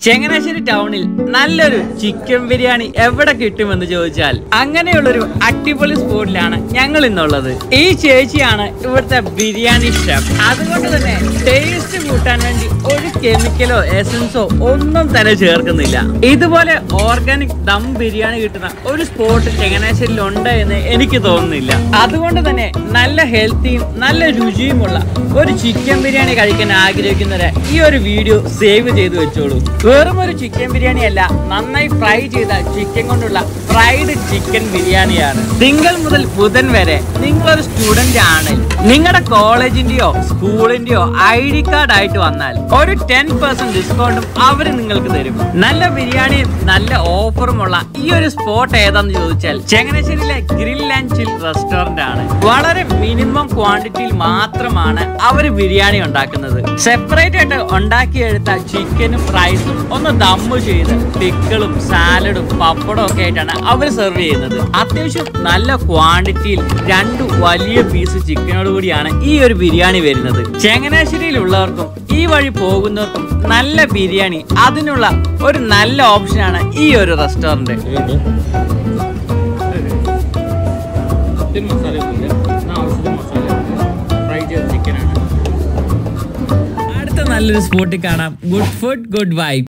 ചങ്ങനാശ്ശേരി ടൗണിൽ നല്ലൊരു ചിക്കൻ ബിരിയാണി എവിടെ കിട്ടുമെന്ന് ചോദിച്ചാൽ അങ്ങനെയുള്ളൊരു അടിപൊളി സ്പോട്ടിലാണ് ഞങ്ങൾ ഇന്നുള്ളത് ഈ ചേച്ചിയാണ് ഇവിടുത്തെ ബിരിയാണി ഷെഫ് അതുകൊണ്ട് തന്നെ ടേസ്റ്റ് കൂട്ടാൻ വേണ്ടി ഒരു കെമിക്കലോ എസൻസോ ഒന്നും തന്നെ ചേർക്കുന്നില്ല ഇതുപോലെ ഓർഗാനിക് ദം ബിരിയാണി കിട്ടുന്ന ഒരു സ്പോട്ട് ചങ്ങനാശ്ശേരിയിൽ ഉണ്ട് എന്ന് എനിക്ക് തോന്നുന്നില്ല അതുകൊണ്ട് തന്നെ നല്ല ഹെൽത്തിയും നല്ല രുചിയുമുള്ള ഒരു ചിക്കൻ ബിരിയാണി കഴിക്കാൻ ആഗ്രഹിക്കുന്നവരെ ഈ ഒരു വീഡിയോ സേവ് ചെയ്ത് വെച്ചോളൂ വെറും ഒരു ചിക്കൻ ബിരിയാണി അല്ല നന്നായി ഫ്രൈ ചെയ്ത ചിക്കൻ കൊണ്ടുള്ള ഫ്രൈഡ് ചിക്കൻ ബിരിയാണിയാണ് തിങ്കൾ മുതൽ ബുധൻ വരെ നിങ്ങളൊരു സ്റ്റുഡന്റ് ആണ് നിങ്ങളുടെ കോളേജിന്റെയോ സ്കൂളിന്റെയോ ഐ ഡി കാർഡ് ആയിട്ട് വന്നാൽ ഒരു ടെൻ പെർസെന്റ് ഡിസ്കൗണ്ടും അവർ നിങ്ങൾക്ക് തരും നല്ല ബിരിയാണിയും നല്ല ഓഫറുമുള്ള ഈ ഒരു സ്പോട്ട് ഏതാന്ന് ചോദിച്ചാൽ ചങ്ങനാശ്ശേരിയിലെ ഗ്രിൽ ആൻഡ് ചിൽ റെസ്റ്റോറന്റ് ആണ് വളരെ മിനിമം ക്വാണ്ടിറ്റിയിൽ മാത്രമാണ് അവർ ബിരിയാണി ഉണ്ടാക്കുന്നത് സെപ്പറേറ്റ് ആയിട്ട് ഉണ്ടാക്കിയെടുത്ത ചിക്കനും റൈസും ഒന്ന് ദമ്മ് ചെയ്ത് പിക്കിളും സാലഡും പപ്പടവും ഒക്കെ ആയിട്ടാണ് അവർ സെർവ് ചെയ്യുന്നത് അത്യാവശ്യം നല്ല ക്വാണ്ടിറ്റിയിൽ രണ്ട് വലിയ പീസ് ചിക്കനോട് കൂടിയാണ് ഈ ഒരു ബിരിയാണി വരുന്നത് ചങ്ങനാശ്ശേരിയിലുള്ളവർക്കും ഈ വഴി പോകുന്നവർക്കും നല്ല ബിരിയാണി അതിനുള്ള ഒരു നല്ല ഓപ്ഷനാണ് ഈ ഒരു റെസ്റ്റോറന്റ് അടുത്ത നല്ലൊരു സ്പോട്ടിൽ കാണാം ഗുഡ് ഫുഡ് ഗുഡ് വൈബ്